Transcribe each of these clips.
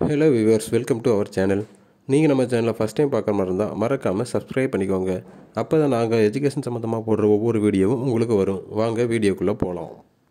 hello viewers welcome to our channel நீங்கள் நம்ம சேனலை ஃபஸ்ட் டைம் பார்க்குற மாதிரி இருந்தால் மறக்காமல் சப்ஸ்கிரைப் பண்ணிக்கோங்க அப்போ தான் நாங்கள் எஜுகேஷன் சம்மந்தமாக போடுற ஒவ்வொரு வீடியோவும் உங்களுக்கு வரும் வாங்க வீடியோக்குள்ளே போகலாம்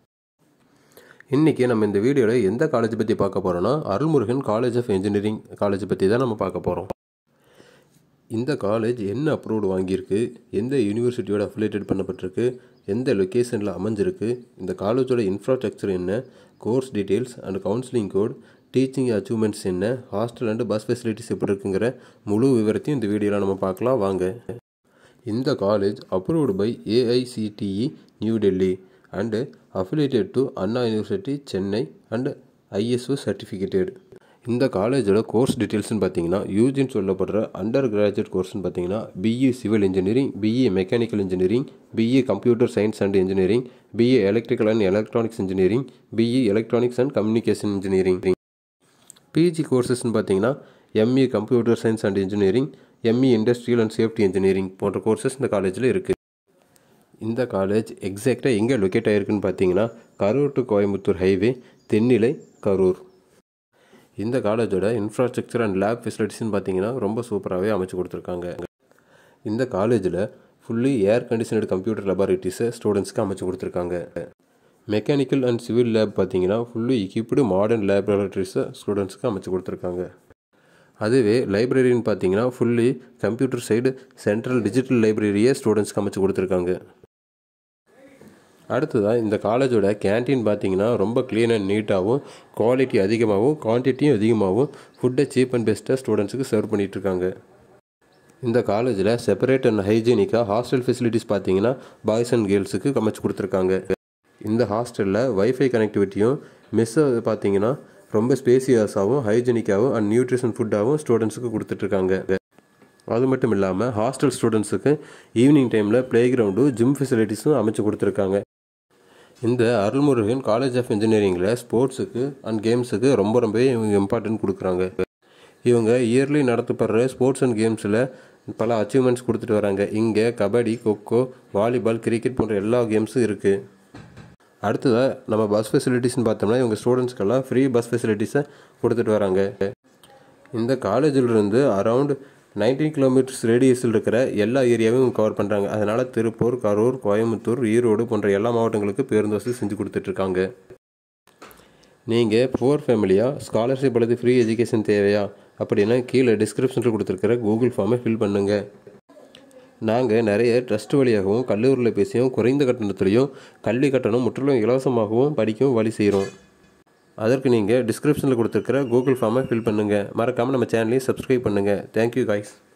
இன்றைக்கி நம்ம இந்த வீடியோவில் எந்த காலேஜ் பற்றி பார்க்க போகிறோன்னா Arulmurugan college of engineering college பற்றி தான் நம்ம பார்க்க போகிறோம் இந்த காலேஜ் என்ன அப்ரூவ்டு வாங்கியிருக்கு எந்த யூனிவர்சிட்டியோட அஃபிலேட்டட் பண்ணப்பட்டிருக்கு எந்த லொக்கேஷனில் அமைஞ்சிருக்கு இந்த காலேஜோட இன்ஃப்ராஸ்ட்ரக்சர் என்ன course details and counselling code teaching achievements என்ன ஹாஸ்டல் அண்ட் பஸ் ஃபெசிலிட்டிஸ் எப்படி இருக்குங்கிற முழு விவரத்தையும் இந்த வீடியோவில் நம்ம பார்க்கலாம் வாங்க இந்த college approved by AICTE New Delhi and affiliated to Anna university Chennai and ISO certificated இந்த காலேஜோட கோர்ஸ் டீட்டெயில்ஸ்னு பார்த்தீங்கன்னா யூஜின்னு சொல்லப்படுற அண்டர் கிராஜுவேட் கோர்ஸ்னு பார்த்தீங்கன்னா BE civil engineering BE mechanical engineering BE computer science and engineering BE electrical and electronics engineering BE electronics and communication engineering PG கோர்சஸ்னு பார்த்தீங்கன்னா ME computer science and engineering ME industrial and safety engineering போன்ற courses இந்த காலேஜில் இருக்குது இந்த college எக்ஸாக்டாக எங்கே locate ஆகிருக்குன்னு பார்த்தீங்கன்னா கரூர் டு கோயம்புத்தூர் ஹைவே தென்னிலை கரூர் இந்த காலேஜோட இன்ஃப்ராஸ்ட்ரக்சர் அண்ட் லேப் ஃபெசிலிட்டிஸ்னு பார்த்தீங்கன்னா ரொம்ப சூப்பராகவே அமைச்சு கொடுத்துருக்காங்க இந்த காலேஜில் ஃபுல்லி ஏர் கண்டிஷனடு கம்ப்யூட்டர் லெபார்ட்டரிஸை ஸ்டூடெண்ட்ஸ்க்கு அமைச்சு கொடுத்துருக்காங்க மெக்கானிக்கல் அண்ட் சிவில் லேப் பார்த்தீங்கன்னா ஃபுல்லி equipped மாடர்ன் லேபரேட்டரிஸை ஸ்டூடெண்ட்ஸ்க்கு அமைச்சு கொடுத்துருக்காங்க அதுவே லைப்ரரின்னு பார்த்தீங்கன்னா fully computerised central digital லைப்ரரியை ஸ்டூடெண்ட்ஸ்க்கு அமைச்சு கொடுத்துருக்காங்க அடுத்ததாக இந்த காலேஜோட கேன்டீன் பார்த்தீங்கன்னா ரொம்ப க்ளீன் அண்ட் நீட்டாகவும் குவாலிட்டி அதிகமாகவும் குவான்டிட்டியும் அதிகமாகவும் ஃபுட்டை சீப் அண்ட் பெஸ்ட்டாக ஸ்டூடெண்ட்ஸுக்கு சர்வ் பண்ணிகிட்ருக்காங்க இந்த காலேஜில் செப்பரேட் அண்ட் ஹைஜீனிக்காக ஹாஸ்டல் ஃபெசிலிட்டிஸ் பார்த்தீங்கன்னா பாய்ஸ் அண்ட் கேர்ள்ஸுக்கு அமைச்சு கொடுத்துருக்காங்க இந்த ஹாஸ்டலில் வைஃபை கனெக்டிவிட்டியும் மெஸ்ஸை பார்த்தீங்கன்னா ரொம்ப ஸ்பேசியஸாகவும் ஹைஜீனிக்காகவும் அண்ட் நியூட்ரிஷன் ஃபுட்டாகவும் ஸ்டூடெண்ட்ஸுக்கு கொடுத்துட்ருக்காங்க அது மட்டும் இல்லாமல் ஹாஸ்டல் ஸ்டூடெண்ட்ஸுக்கு ஈவினிங் டைமில் ப்ளே கிரவுண்டும் ஜிம் ஃபெசிலிட்டிஸும் அமைச்சு கொடுத்துருக்காங்க இந்த அருள்முருகன் காலேஜ் ஆஃப் இன்ஜினியரிங்கில் ஸ்போர்ட்ஸுக்கு அண்ட் கேம்ஸுக்கு ரொம்ப ரொம்பவே இவங்க இம்பார்ட்டன்ட் கொடுக்குறாங்க இவங்க இயர்லி நடத்தப்படுற ஸ்போர்ட்ஸ் அண்ட் கேம்ஸில் பல அச்சீவ்மெண்ட்ஸ் கொடுத்துட்டு வராங்க இங்கே கபடி கொக்கோ வாலிபால் கிரிக்கெட் போன்ற எல்லா கேம்ஸும் இருக்குது அடுத்ததாக நம்ம பஸ் ஃபெசிலிட்டிஸ்னு பார்த்தோம்னா இவங்க ஸ்டூடெண்ட்ஸ்க்கெல்லாம் ஃப்ரீ பஸ் ஃபெசிலிட்டிஸை கொடுத்துட்டு வராங்க இந்த காலேஜிலிருந்து அரவுண்ட் நைன்டீன் கிலோமீட்டர்ஸ் ரேடியஸில் இருக்கிற எல்லா ஏரியாவையும் கவர் பண்ணுறாங்க அதனால் திருப்பூர் கரூர் கோயம்புத்தூர் ஈரோடு போன்ற எல்லா மாவட்டங்களுக்கு பேருந்து வசதி செஞ்சு கொடுத்துட்ருக்காங்க நீங்கள் புவர் ஃபேமிலியாக ஸ்காலர்ஷிப் அல்லது ஃப்ரீ எஜுகேஷன் தேவையா அப்படின்னா கீழே டிஸ்கிரிப்ஷனில் கொடுத்துருக்கிற கூகுள் ஃபார்மை ஃபில் பண்ணுங்கள் நாங்கள் நிறைய ட்ரஸ்ட் வழியாகவும் கல்லூரியில் பேசியும் குறைந்த கட்டணத்துலேயும் கல்வி கட்டணம் முற்றிலும் இலவசமாகவும் படிக்கவும் வழி செய்கிறோம் அதற்கு நீங்கள் டிஸ்கிரிப்ஷனில் கொடுத்துருக்கிற கூகுள் ஃபார்மை ஃபில் பண்ணுங்கள் மறக்காமல் நம்ம சேனலையும் சப்ஸ்கிரைப் பண்ணுங்கள் தேங்க்யூ காய்ஸ்